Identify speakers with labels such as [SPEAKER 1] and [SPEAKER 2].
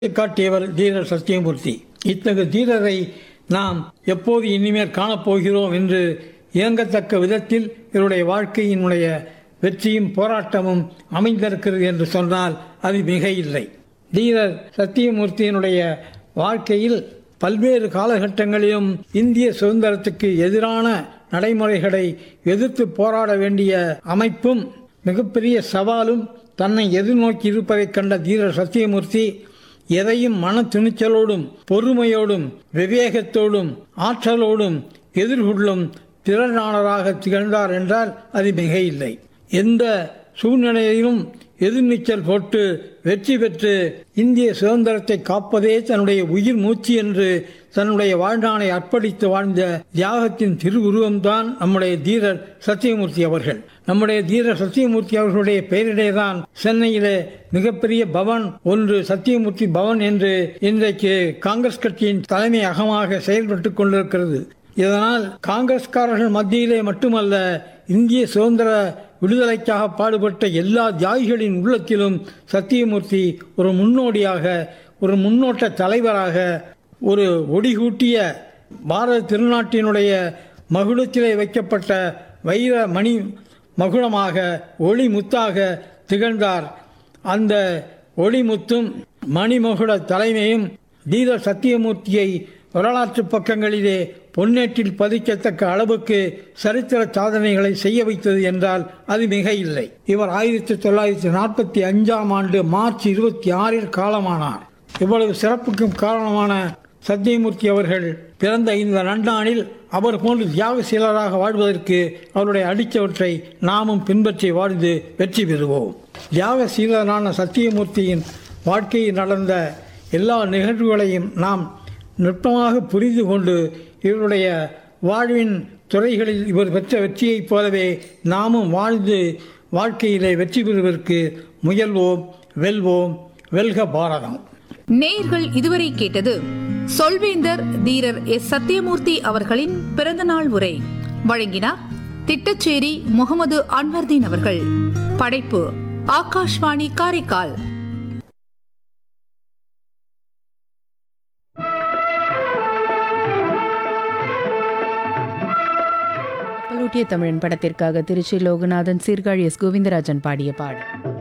[SPEAKER 1] காட்டியவர் தீரர் சத்தியமூர்த்தி இத்தகு தீரரை நாம் எப்போது இனிமேல் காணப்போகிறோம் என்று இயங்கத்தக்க விதத்தில் இவருடைய வாழ்க்கையினுடைய வெற்றியும் போராட்டமும் அமைந்திருக்கிறது என்று சொன்னால் அது மிக இல்லை தீரர் சத்தியமூர்த்தியினுடைய வாழ்க்கையில் பல்வேறு காலகட்டங்களிலும் இந்திய சுதந்திரத்துக்கு எதிரான நடைமுறைகளை எதிர்த்து போராட வேண்டிய அமைப்பும் மிகப்பெரிய சவாலும் தன்னை எதிர்நோக்கி இருப்பதைக் கண்ட தீரர் சத்தியமூர்த்தி எதையும் மன துணிச்சலோடும் பொறுமையோடும் விவேகத்தோடும் ஆற்றலோடும் எதிர்கொள்ளும் திறனாளராக திகழ்ந்தார் என்றால் அது மிக இல்லை எந்த சூழ்நிலையிலும் எதிர்நீச்சல் போட்டு வெற்றி பெற்று இந்திய சுதந்திரத்தை காப்பதே தன்னுடைய உயிர் மூச்சு என்று தன்னுடைய வாழ்நாளை அர்ப்பணித்து வாழ்ந்த தியாகத்தின் திருவுருவம்தான் நம்முடைய தீரர் சத்தியமூர்த்தி அவர்கள் நம்முடைய தீரர் சத்தியமூர்த்தி அவர்களுடைய பெயரிலே தான் சென்னையிலே மிகப்பெரிய பவன் ஒன்று சத்தியமூர்த்தி பவன் என்று இன்றைக்கு காங்கிரஸ் கட்சியின் தலைமை அகமாக செயல்பட்டுக் கொண்டிருக்கிறது இதனால் காங்கிரஸ்காரர்கள் மத்தியிலே மட்டுமல்ல இந்திய சுதந்திர விடுதலைக்காக பாடுபட்ட எல்லா தியாகிகளின் உள்ளத்திலும் சத்தியமூர்த்தி ஒரு முன்னோடியாக ஒரு முன்னோட்ட தலைவராக ஒரு ஒடிகூட்டிய பாரத திருநாட்டினுடைய மகுடத்திலே வைக்கப்பட்ட வைர மணி மகுடமாக ஒளி முத்தாக திகழ்ந்தார் அந்த ஒளிமுத்தும் மணிமகுட தலைமையும் தீர சத்தியமூர்த்தியை வரலாற்று பக்கங்களிலே பொன்னேற்றில் பதிக்கத்தக்க அளவுக்கு சரித்திர சாதனைகளை செய்ய வைத்தது என்றால் அது மிக இல்லை இவர் ஆயிரத்தி தொள்ளாயிரத்தி நாற்பத்தி அஞ்சாம் ஆண்டு மார்ச் இருபத்தி ஆறில் காலமானார் இவ்வளவு சிறப்புக்கும் காரணமான சத்தியமூர்த்தி அவர்கள் பிறந்த இந்த நன்னாளில் அவர் போன்று தியாகசீலராக வாழ்வதற்கு அவருடைய அடித்தவற்றை நாமும் பின்பற்றி வாழ்ந்து வெற்றி பெறுவோம் தியாகசீலரான சத்தியமூர்த்தியின் வாழ்க்கையில் நடந்த எல்லா நிகழ்வுகளையும் நாம் நுட்பமாக புரிந்து கொண்டு இவருடைய வாழ்வின் துறைகளில் இவர் பெற்ற வெற்றியைப் போலவே நாமும் வாழ்ந்து வாழ்க்கையிலே வெற்றி பெறுவதற்கு முயல்வோம் வெல்வோம் வெல்க பாரதம்
[SPEAKER 2] நேயர்கள் இதுவரை கேட்டது சொல்வேந்தர் தீரர் எஸ் சத்தியமூர்த்தி அவர்களின் பிறந்தநாள் உரை வழங்கினார் திட்டச்சேரி முகமது அன்வர்தீன் அவர்கள் படைப்பு ஆகாஷ்வாணி காரைக்கால்
[SPEAKER 3] கப்பலூட்டிய தமிழன் படத்திற்காக திருச்சி லோகநாதன் சீர்காழி எஸ் கோவிந்தராஜன் பாடிய பாடல்